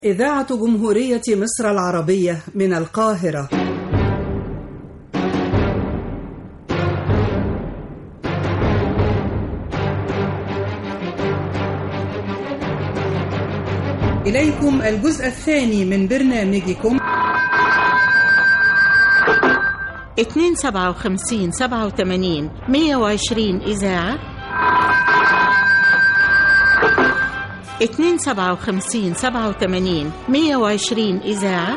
إذاعة جمهورية مصر العربية من القاهرة إليكم الجزء الثاني من برنامجكم 257 87 120 إذاعة 257 87 120 إذاعة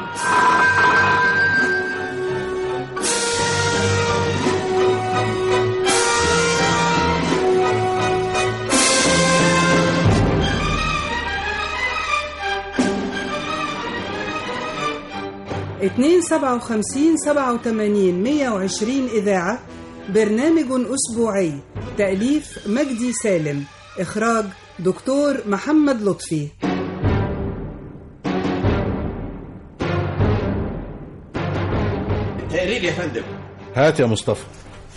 اتنين سبعة وخمسين سبعة وتمانين مية وعشرين إذاعة برنامج أسبوعي تأليف مجدي سالم إخراج دكتور محمد لطفي تقرير يا فندم هات يا مصطفى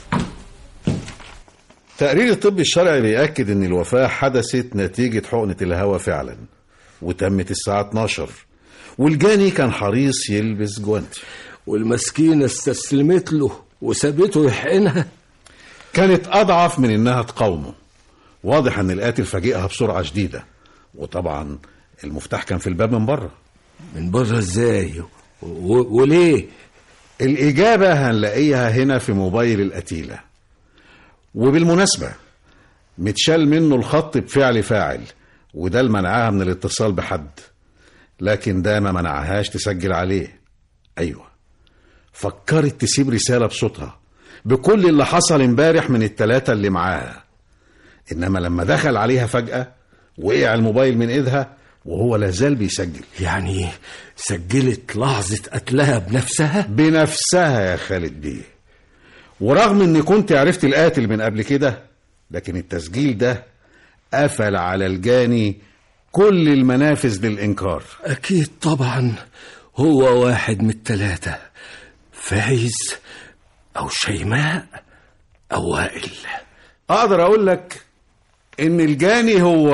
تقرير الطب الشرعي بيأكد ان الوفاة حدثت نتيجة حقنة الهواء فعلا وتمت الساعة 12 والجاني كان حريص يلبس جوانتي والمسكينة استسلمت له وسابته يحقنها كانت أضعف من إنها تقاومه واضح إن القاتل فاجئها بسرعة شديدة وطبعا المفتاح كان في الباب من بره من بره ازاي و- وليه الإجابة هنلاقيها هنا في موبايل القتيلة وبالمناسبة متشال منه الخط بفعل فاعل وده اللي منعها من الاتصال بحد لكن ده ما منعهاش تسجل عليه أيوة فكرت تسيب رسالة بصوتها بكل اللي حصل امبارح من التلاتة اللي معاها إنما لما دخل عليها فجأة وقع الموبايل من إيدها وهو لازال بيسجل يعني سجلت لحظة قتلها بنفسها بنفسها يا خالد بيه ورغم اني كنت عرفت القاتل من قبل كده لكن التسجيل ده قفل على الجاني كل المنافذ للإنكار أكيد طبعا هو واحد من التلاتة فايز أو شيماء أو وائل أقدر أقول لك إن الجاني هو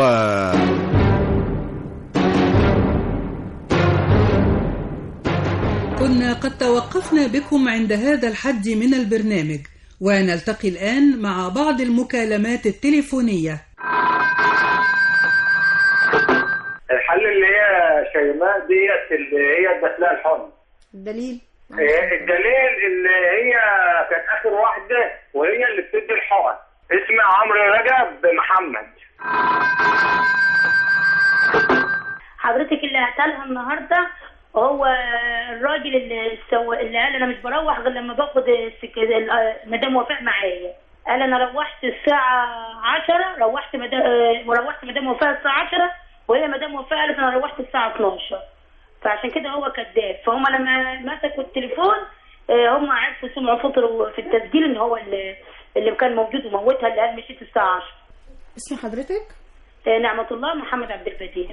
كنا قد توقفنا بكم عند هذا الحد من البرنامج ونلتقي الآن مع بعض المكالمات التليفونية الحل اللي هي شيماء ديت اللي هي ادت لها الحضن الدليل إيه، الدليل اللي هي كانت اخر واحده وهي اللي بتدي الحقن اسمها عمرو رجب محمد حضرتك اللي قتلها النهارده هو الراجل اللي سو... اللي قال انا مش بروح غير لما باخد السك... ال- مدام وفاء معايا قال انا روحت الساعة 10 روحت مدام وروحت مدام وفاء الساعة 10 وهي مدام وفاء قالت انا روحت الساعة 12 فعشان كده هو كذاب فهم لما مسكوا التليفون آه، هم عرفوا سمعوا فطروا في التسجيل ان هو اللي اللي كان موجود وموتها اللي قال مشيت الساعة 10 اسم حضرتك؟ آه، نعمة الله محمد عبد البديع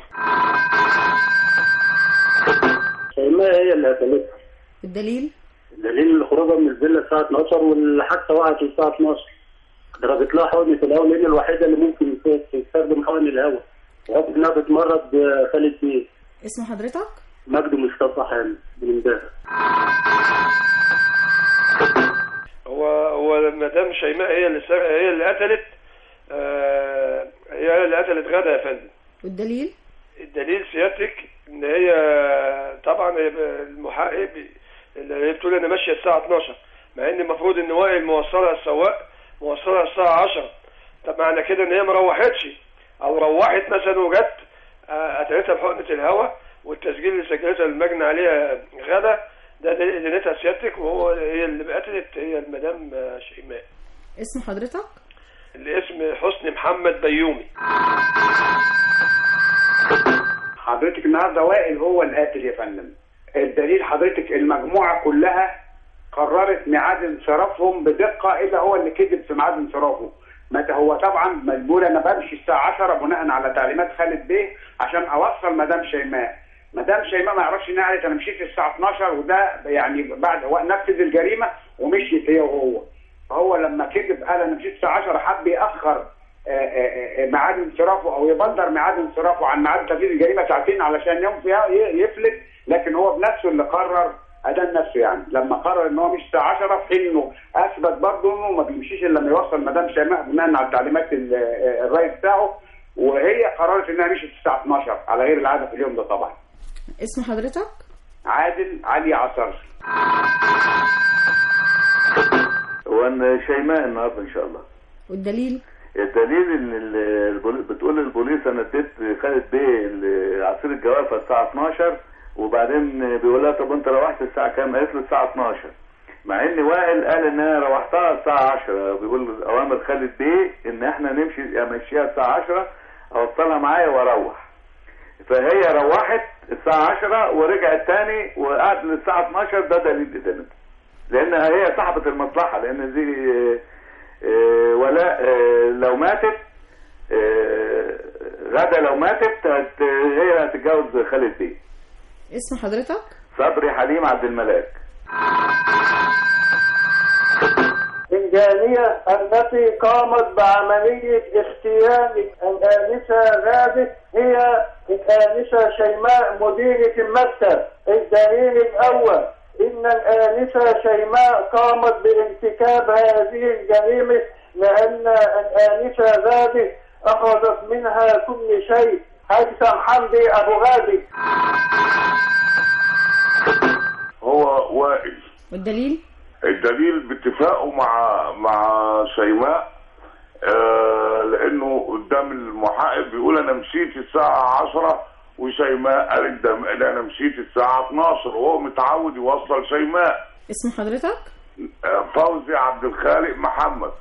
شيماء هي اللي قتلتها الدليل؟ دليل خروجها من الفيلا الساعه 12 والحادثه وقعت الساعه 12 ضربت لها حقنه الهواء لان الوحيده اللي ممكن تستخدم حقن الهواء رغم انها بتمرض خالد بيه اسم حضرتك؟ مجد مصطفى حامد من امبارح هو هو مدام شيماء هي اللي سر... هي اللي قتلت آه هي اللي قتلت غدا يا فندم والدليل؟ الدليل سيادتك ان هي طبعا هي المحقق بي- اللي هي بتقول انا ماشيه الساعه 12 مع ان المفروض ان وائل موصلها السواق موصلها الساعه 10 طب معنى كده ان هي ما روحتش او روحت مثلا وجت آه، قتلتها بحقنه الهواء والتسجيل اللي سجلتها المجني عليها غدا ده دليل ادانتها سيادتك وهو هي اللي قتلت هي المدام آه، شيماء اسم حضرتك؟ الاسم حسني محمد بيومي حضرتك النهارده وائل هو القاتل يا فندم الدليل حضرتك المجموعه كلها قررت ميعاد انصرافهم بدقه الا هو اللي كذب في ميعاد انصرافه متى هو طبعا مجبور انا بمشي الساعه 10 بناء على تعليمات خالد بيه عشان اوصل مدام شيماء مدام شيماء ما يعرفش انها قالت انا مشيت الساعه 12 وده يعني بعد هو نفذ الجريمه ومشيت هي وهو فهو لما كذب قال انا مشيت الساعه 10 حب ياخر آه، آه، آه، ميعاد انصرافه او يبدر ميعاد انصرافه عن ميعاد تنفيذ الجريمه ساعتين علشان يوم فيها ي- يفلت لكن هو بنفسه اللي قرر ادان نفسه يعني لما قرر ان هو مش الساعه 10 في حين انه اثبت برضه انه ما بيمشيش الا لما يوصل مدام شيماء بناء على تعليمات ال- آه، الرئيس بتاعه وهي قررت انها مشيت الساعه 12 على غير العاده في اليوم ده طبعا اسم حضرتك عادل علي عصر وان شيماء النهارده ان شاء الله والدليل الدليل ان ال- البولي- بتقول البوليس انا اديت خالد بيه ال- عصير الجوافه الساعه 12 وبعدين بيقول لها طب انت روحت الساعه كام؟ قالت له الساعه 12 مع ان وائل قال ان انا روحتها الساعه 10 بيقول اوامر خالد بيه ان احنا نمشي امشيها الساعه 10 اوصلها معايا واروح فهي روحت الساعه 10 ورجعت تاني وقعدت للساعه 12 ده دليل ادانتها لان هي صاحبه المصلحه لان دي آه، آه، ولاء آه، لو ماتت آه، غدا لو ماتت هت- هي هتتجوز خالد بيه اسم حضرتك صبري حليم عبد الملاك الجالية التي قامت بعملية اغتيال الآنسة غادة هي الآنسة شيماء مديرة المكتب الدليل الأول إن الآنسة شيماء قامت بارتكاب هذه الجريمة لأن الآنسة غادة أخذت منها كل شيء هيثم حمدي أبو غادي هو وائل والدليل الدليل باتفاقه مع مع شيماء آه لانه قدام المحقق بيقول انا مشيت الساعه 10 وشيماء قالت ده ده انا مشيت الساعه 12 وهو متعود يوصل شيماء اسم حضرتك آه فوزي عبد الخالق محمد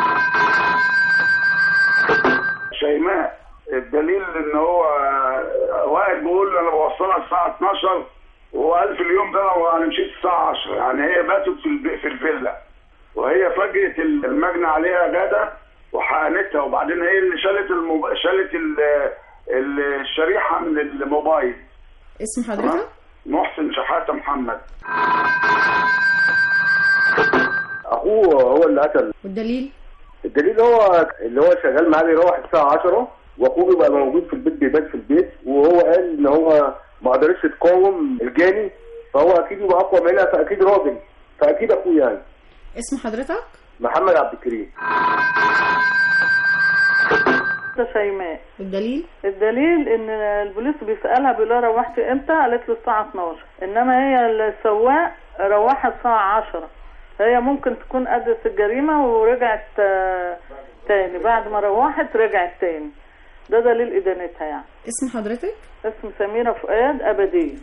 شيماء الدليل ان هو آه، وائل بيقول انا بوصلها الساعه 12 وهو قال في اليوم ده انا أنا مشيت الساعه 10 يعني هي باتت في الب- في الفيلا وهي فاجئت المجني عليها غدا وحقنتها وبعدين هي اللي شالت الموب... شالت ال... ال- الشريحه من الموبايل اسم حضرتك محسن شحاته محمد أخوه هو اللي قتل والدليل الدليل هو اللي هو شغال معاه بيروح الساعة 10 واخوه بيبقى موجود في البيت بيبات في البيت وهو قال ان هو ما قدرش تقاوم الجاني فهو اكيد يبقى اقوى منها فاكيد راجل فاكيد اخوه يعني اسم حضرتك محمد عبد الكريم ده شيماء والدليل الدليل ان البوليس بيسالها بيقول لها روحت امتى قالت له الساعه 12 انما هي السواق روحها الساعه 10 هي ممكن تكون أدت الجريمه ورجعت آه، تاني بعد ما روحت رجعت تاني ده دليل ادانتها يعني اسم حضرتك اسم سميره فؤاد ابديه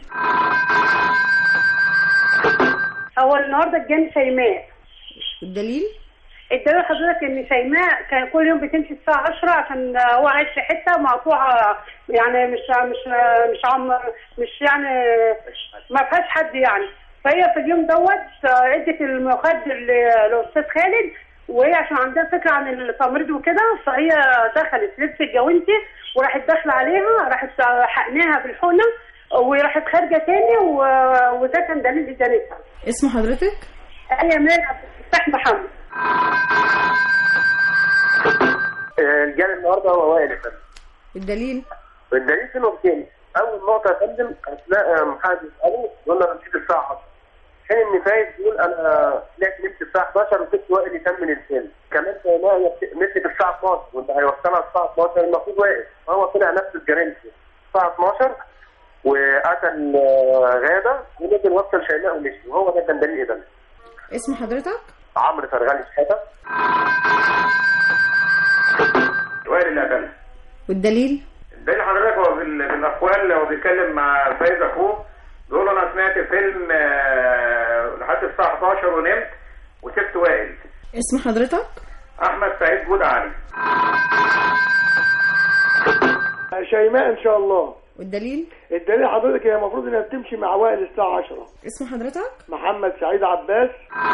هو النهارده الجاني شيماء والدليل الدليل حضرتك ان شيماء كان كل يوم بتمشي الساعه 10 عشان هو عايش في حته مقطوعه يعني مش مش مش عم مش يعني ما فيهاش حد يعني فهي في اليوم دوت ادت المخدر للاستاذ خالد وهي عشان عندها فكره عن التمريض وكده فهي دخلت لبست جوانتي وراحت داخله عليها راحت حقناها بالحقنه وراحت خارجه تاني و- وده كان دليل ادانتها اسم حضرتك هي مان عبد الفتاح محمد الجاني النهارده هو وائل يا فندم الدليل الدليل في نقطتين اول نقطه يا فندم اثناء محادثه يساله يقول انا مشيت الساعه 10 حين ان فايز بيقول انا طلعت نمت الساعه 11 وسبت وائل يكمل الفيلم كمان سيناء هي نزلت الساعه 12 وانت هيوصلها الساعه 12 المفروض واقف فهو طلع نفس الجريمه الساعه 12 وقتل آه، غاده ونزل وصل شيماء ومشي وهو ده كان دليل ادانته اسم حضرتك عمرو فرغالي شحاته وائل اللي قتلها والدليل دليل حضرتك هو في ال- في الاقوال هو بيتكلم مع فايز اخوه بيقول له انا سمعت فيلم آه، لحد الساعه 11 ونمت وسبت وائل اسم حضرتك احمد سعيد جود علي شيماء ان شاء الله والدليل الدليل حضرتك هي المفروض انها بتمشي مع وائل الساعه 10 اسم حضرتك محمد سعيد عباس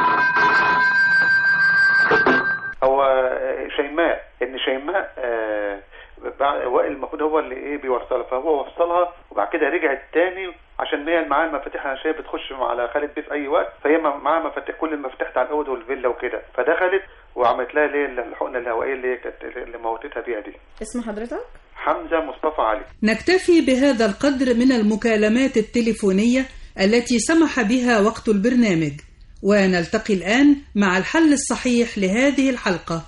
هو شيماء ان شيماء آه، بع- وائل المفروض هو اللي ايه بيوصلها فهو وصلها وبعد كده رجعت تاني عشان هي معاها المفاتيح انا شايف بتخش على خالد بيه في اي وقت فهي معاها مفاتيح كل المفاتيح بتاع الاوضه والفيلا وكده فدخلت وعملت لها ليه الحقنه الهوائيه اللي هي كانت اللي موتتها بيها دي اسم حضرتك حمزه مصطفى علي نكتفي بهذا القدر من المكالمات التليفونية التي سمح بها وقت البرنامج ونلتقي الآن مع الحل الصحيح لهذه الحلقة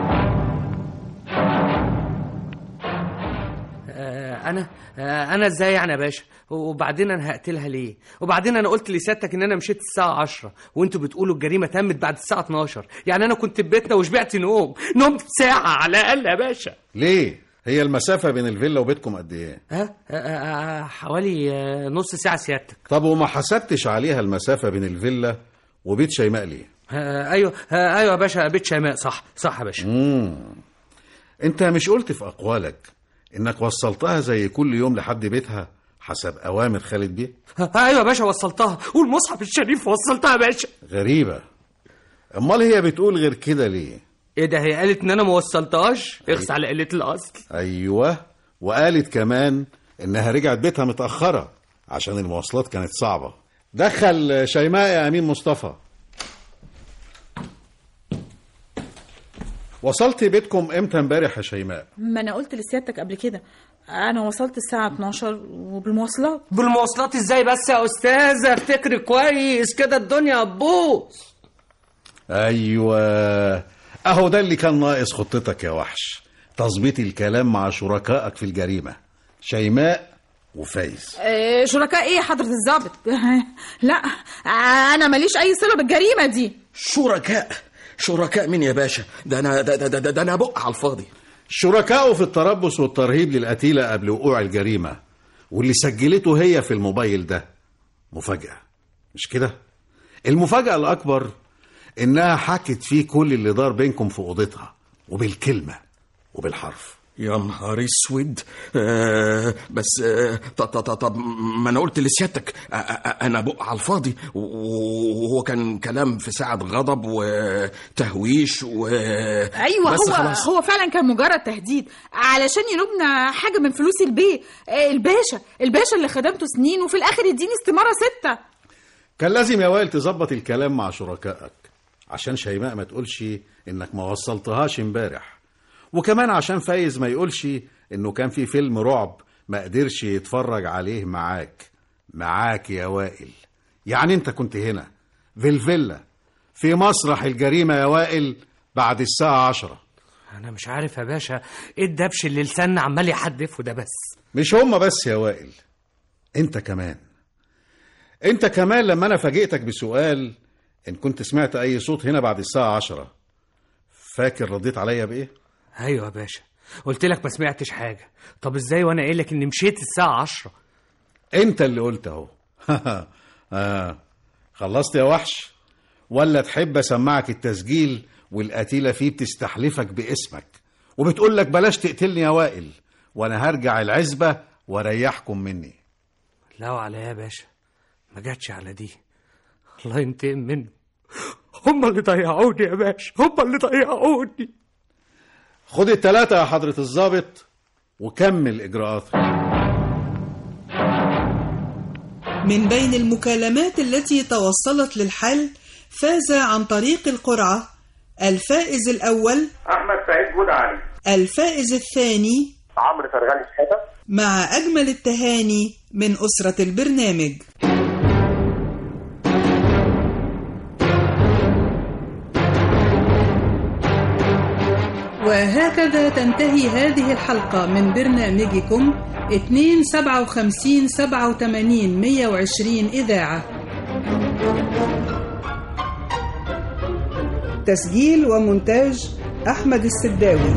آه، انا آه، انا ازاي يعني يا باشا وبعدين انا هقتلها ليه وبعدين انا قلت لسيادتك ان انا مشيت الساعه 10 وانتوا بتقولوا الجريمه تمت بعد الساعه 12 يعني انا كنت في بيتنا وشبعت نوم نمت ساعه على الاقل يا باشا ليه هي المسافة بين الفيلا وبيتكم قد ايه ها آه، آه، حوالي آه، نص ساعه سيادتك طب وما حسبتش عليها المسافة بين الفيلا وبيت شيماء ليه آه، ايوه آه، ايوه يا باشا بيت شيماء صح صح يا باشا مم. انت مش قلت في اقوالك انك وصلتها زي كل يوم لحد بيتها حسب اوامر خالد بيه آه، ايوه يا باشا وصلتها والمصحف الشريف وصلتها يا باشا غريبة امال هي بتقول غير كده ليه ايه ده هي قالت ان انا ما وصلتهاش اخس على قله الاصل ايوه وقالت كمان انها رجعت بيتها متأخرة عشان المواصلات كانت صعبة دخل شيماء يا امين مصطفى وصلت بيتكم امتى امبارح يا شيماء ما انا قلت لسيادتك قبل كده انا وصلت الساعه 12 وبالمواصلات بالمواصلات ازاي بس يا استاذه افتكري كويس كده الدنيا هتبوظ ايوه اهو ده اللي كان ناقص خطتك يا وحش تظبيط الكلام مع شركائك في الجريمة شيماء وفايز آه، شركاء ايه يا حضره الضابط لا انا ماليش اي صله بالجريمه دي شركاء شركاء مين يا باشا ده انا ده, ده, ده, ده, ده انا بق على الفاضي شركائه في التربص والترهيب للقتيلة قبل وقوع الجريمة واللي سجلته هي في الموبايل ده مفاجأة مش كده المفاجأة الأكبر إنها حكت فيه كل اللي دار بينكم في أوضتها وبالكلمة وبالحرف يا نهار اسود آه بس آه طب طب طب- طب ما انا قلت لسيادتك آه، آه، انا بق على الفاضي وهو كان كلام في ساعه غضب وتهويش و ايوه بس هو خلاص. هو فعلا كان مجرد تهديد علشان يلومنا حاجه من فلوس البيه آه، الباشا الباشا اللي خدمته سنين وفي الاخر يديني استماره سته كان لازم يا وائل تظبط الكلام مع شركائك عشان شيماء ما تقولش إنك ما وصلتهاش امبارح وكمان عشان فايز ما يقولش إنه كان في فيلم رعب ما قدرش يتفرج عليه معاك معاك يا وائل يعني انت كنت هنا في الفيلا في مسرح الجريمة يا وائل بعد الساعة عشرة انا مش عارف يا باشا ايه الدبش اللي لساننا عمال يحدفه ده بس مش هما بس يا وائل انت كمان انت كمان لما انا فاجئتك بسؤال ان كنت سمعت اي صوت هنا بعد الساعة عشرة فاكر رديت عليا بايه ايوه يا باشا قلت لك ما سمعتش حاجه طب ازاي وانا قايل لك اني مشيت الساعه 10 انت اللي قلت اهو آه. خلصت يا وحش ولا تحب اسمعك التسجيل والقتيلة فيه بتستحلفك باسمك وبتقول لك بلاش تقتلني يا وائل وانا هرجع العزبة واريحكم مني لا وعلى يا باشا ما جاتش على دي الله ينتقم منه هم اللي ضيعوني يا باشا هم اللي ضيعوني خد التلاتة يا حضرة الضابط وكمل إجراءاتك من بين المكالمات التي توصلت للحل فاز عن طريق القرعة الفائز الأول احمد سعيد جود علي الفائز الثاني عمرو فرغالي شحاته مع أجمل التهاني من أسرة البرنامج وهكذا تنتهي هذه الحلقة من برنامجكم 257 87 120 إذاعة تسجيل ومونتاج أحمد السداوي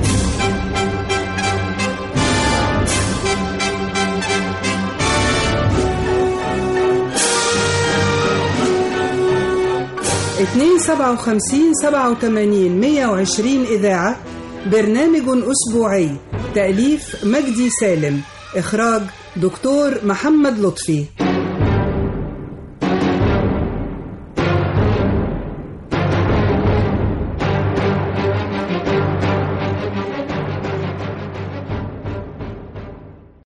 اتنين سبعة وخمسين سبعة وتمانين مية وعشرين إذاعة برنامج أسبوعي تأليف مجدي سالم إخراج دكتور محمد لطفي